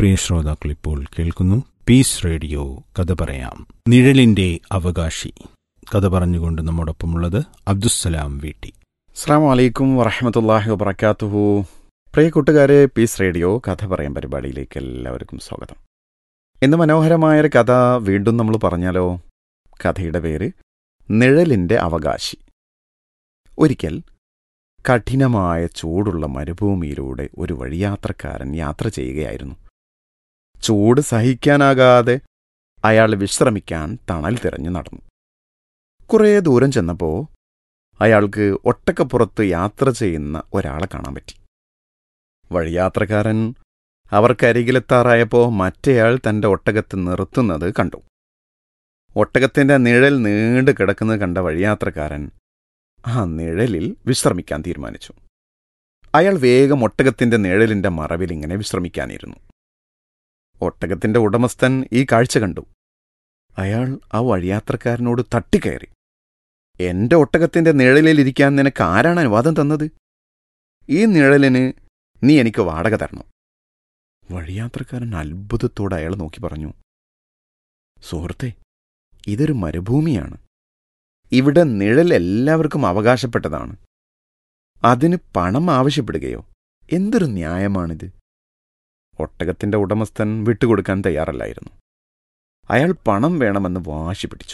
പ്രിയ ശ്രോതാക്കൾ ഇപ്പോൾ കേൾക്കുന്നു പീസ് റേഡിയോ കഥ പറയാം നിഴലിന്റെ അവകാശി കഥ പറഞ്ഞുകൊണ്ട് നമ്മോടൊപ്പമുള്ളത് അബ്ദുസ്സലാം വീട്ടി അസ്സാം വലൈക്കും വറഹമത്തല്ലാഹി വബർക്കാത്തുഹു പ്രിയ കൂട്ടുകാരെ പീസ് റേഡിയോ കഥ പറയാൻ പരിപാടിയിലേക്ക് എല്ലാവർക്കും സ്വാഗതം ഇന്ന് മനോഹരമായൊരു കഥ വീണ്ടും നമ്മൾ പറഞ്ഞാലോ കഥയുടെ പേര് നിഴലിൻ്റെ അവകാശി ഒരിക്കൽ കഠിനമായ ചൂടുള്ള മരുഭൂമിയിലൂടെ ഒരു വഴിയാത്രക്കാരൻ യാത്ര ചെയ്യുകയായിരുന്നു ചൂട് സഹിക്കാനാകാതെ അയാൾ വിശ്രമിക്കാൻ തണൽ തിരഞ്ഞു നടന്നു കുറേ ദൂരം ചെന്നപ്പോൾ അയാൾക്ക് ഒട്ടക്കപ്പുറത്ത് യാത്ര ചെയ്യുന്ന ഒരാളെ കാണാൻ പറ്റി വഴിയാത്രക്കാരൻ അവർക്കരികിലെത്താറായപ്പോൾ മറ്റേയാൾ തന്റെ ഒട്ടകത്ത് നിർത്തുന്നത് കണ്ടു ഒട്ടകത്തിന്റെ നിഴൽ നീണ്ടു കിടക്കുന്നത് കണ്ട വഴിയാത്രക്കാരൻ ആ നിഴലിൽ വിശ്രമിക്കാൻ തീരുമാനിച്ചു അയാൾ വേഗം ഒട്ടകത്തിന്റെ നിഴലിന്റെ മറവിൽ ഇങ്ങനെ വിശ്രമിക്കാനിരുന്നു ഒട്ടകത്തിന്റെ ഉടമസ്ഥൻ ഈ കാഴ്ച കണ്ടു അയാൾ ആ വഴിയാത്രക്കാരനോട് തട്ടിക്കയറി എന്റെ ഒട്ടകത്തിന്റെ നിഴലിലിരിക്കാൻ നിനക്ക് ആരാണ് അനുവാദം തന്നത് ഈ നിഴലിന് നീ എനിക്ക് വാടക തരണം വഴിയാത്രക്കാരൻ അത്ഭുതത്തോടെ അയാൾ നോക്കി പറഞ്ഞു സുഹൃത്തെ ഇതൊരു മരുഭൂമിയാണ് ഇവിടെ നിഴൽ എല്ലാവർക്കും അവകാശപ്പെട്ടതാണ് അതിന് പണം ആവശ്യപ്പെടുകയോ എന്തൊരു ന്യായമാണിത് ഒട്ടകത്തിന്റെ ഉടമസ്ഥൻ വിട്ടുകൊടുക്കാൻ തയ്യാറല്ലായിരുന്നു അയാൾ പണം വേണമെന്ന് വാശി പിടിച്ചു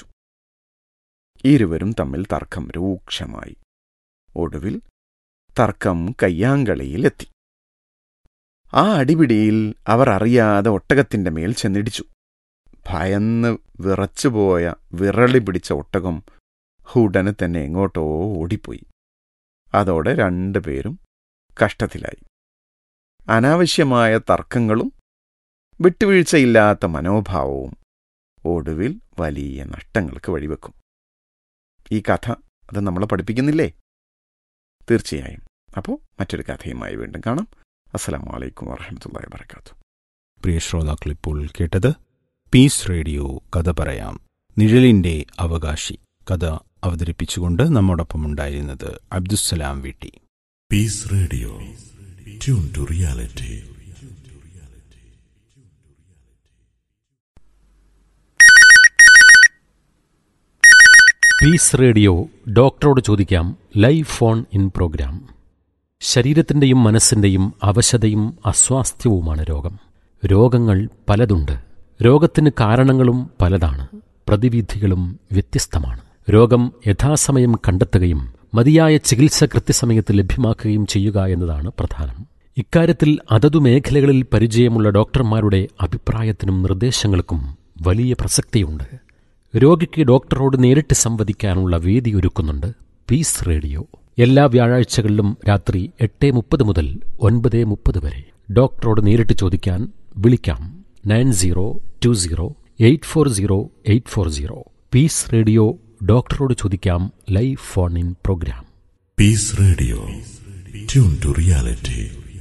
ഇരുവരും തമ്മിൽ തർക്കം രൂക്ഷമായി ഒടുവിൽ തർക്കം കയ്യാങ്കളിയിലെത്തി ആ അടിപിടിയിൽ അവർ അറിയാതെ ഒട്ടകത്തിന്റെ മേൽ ചെന്നിടിച്ചു ഭയന്ന് വിറച്ചുപോയ വിറളി പിടിച്ച ഒട്ടകം ഉടനെ തന്നെ എങ്ങോട്ടോ ഓടിപ്പോയി അതോടെ രണ്ടുപേരും കഷ്ടത്തിലായി അനാവശ്യമായ തർക്കങ്ങളും വിട്ടുവീഴ്ചയില്ലാത്ത മനോഭാവവും ഒടുവിൽ വലിയ നഷ്ടങ്ങൾക്ക് വഴിവെക്കും ഈ കഥ അത് നമ്മളെ പഠിപ്പിക്കുന്നില്ലേ തീർച്ചയായും അപ്പോൾ മറ്റൊരു കഥയുമായി വീണ്ടും കാണാം അസ്സലാം വലൈക്കും വാഹമത്തല്ലാ വാത്തു പ്രിയ ശ്രോതാക്കൾ ഇപ്പോൾ കേട്ടത് പീസ് റേഡിയോ കഥ പറയാം നിഴലിന്റെ അവകാശി കഥ അവതരിപ്പിച്ചുകൊണ്ട് നമ്മോടൊപ്പം ഉണ്ടായിരുന്നത് അബ്ദുസ്സലാം വീട്ടി Peace Radio. Tune to reality. Peace radio ഡോക്ടറോട് ചോദിക്കാം ലൈവ് ഫോൺ ഇൻ പ്രോഗ്രാം ശരീരത്തിൻ്റെയും മനസ്സിൻ്റെയും അവശതയും അസ്വാസ്ഥ്യവുമാണ് രോഗം രോഗങ്ങൾ പലതുണ്ട് രോഗത്തിന് കാരണങ്ങളും പലതാണ് പ്രതിവിധികളും വ്യത്യസ്തമാണ് രോഗം യഥാസമയം കണ്ടെത്തുകയും മതിയായ ചികിത്സ കൃത്യസമയത്ത് ലഭ്യമാക്കുകയും ചെയ്യുക എന്നതാണ് പ്രധാനം ഇക്കാര്യത്തിൽ അതതു മേഖലകളിൽ പരിചയമുള്ള ഡോക്ടർമാരുടെ അഭിപ്രായത്തിനും നിർദ്ദേശങ്ങൾക്കും വലിയ പ്രസക്തിയുണ്ട് രോഗിക്ക് ഡോക്ടറോട് നേരിട്ട് സംവദിക്കാനുള്ള വേദി ഒരുക്കുന്നുണ്ട് പീസ് റേഡിയോ എല്ലാ വ്യാഴാഴ്ചകളിലും രാത്രി എട്ട് മുപ്പത് മുതൽ ഒൻപത് മുപ്പത് വരെ ഡോക്ടറോട് നേരിട്ട് ചോദിക്കാൻ വിളിക്കാം nine zero two zero eight four zero eight four zero peace radio ഡോക്ടറോട് ചോദിക്കാം live phone in programme Peace Radio. Tune to reality.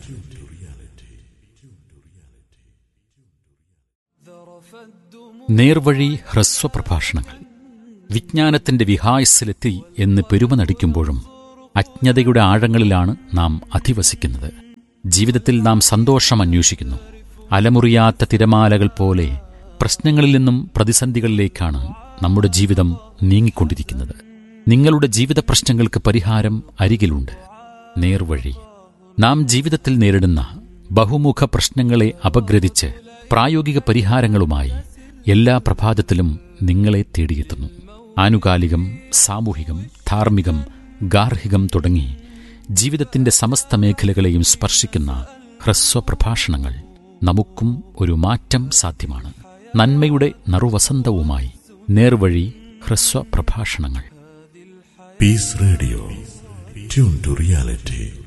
നേർവഴി ഹ്രസ്വപ്രഭാഷണങ്ങൾ വിജ്ഞാനത്തിന്റെ വിഹായസിലെത്തി എന്ന് പെരുമ നടിക്കുമ്പോഴും അജ്ഞതയുടെ ആഴങ്ങളിലാണ് നാം അധിവസിക്കുന്നത് ജീവിതത്തിൽ നാം സന്തോഷം അന്വേഷിക്കുന്നു അലമുറിയാത്ത തിരമാലകൾ പോലെ പ്രശ്നങ്ങളിൽ നിന്നും പ്രതിസന്ധികളിലേക്കാണ് നമ്മുടെ ജീവിതം നീങ്ങിക്കൊണ്ടിരിക്കുന്നത് നിങ്ങളുടെ ജീവിത പ്രശ്നങ്ങൾക്ക് പരിഹാരം അരികിലുണ്ട് നേർവഴി നാം ജീവിതത്തിൽ നേരിടുന്ന ബഹുമുഖ പ്രശ്നങ്ങളെ അപഗ്രഥിച്ച് പ്രായോഗിക പരിഹാരങ്ങളുമായി എല്ലാ പ്രഭാതത്തിലും നിങ്ങളെ തേടിയെത്തുന്നു ആനുകാലികം സാമൂഹികം ധാർമ്മികം ഗാർഹികം തുടങ്ങി ജീവിതത്തിന്റെ സമസ്ത മേഖലകളെയും സ്പർശിക്കുന്ന ഹ്രസ്വ പ്രഭാഷണങ്ങൾ നമുക്കും ഒരു മാറ്റം സാധ്യമാണ് നന്മയുടെ നറുവസന്തവുമായി നേർവഴി ഹ്രസ്വ പ്രഭാഷണങ്ങൾ Peace Radio. Tune to reality.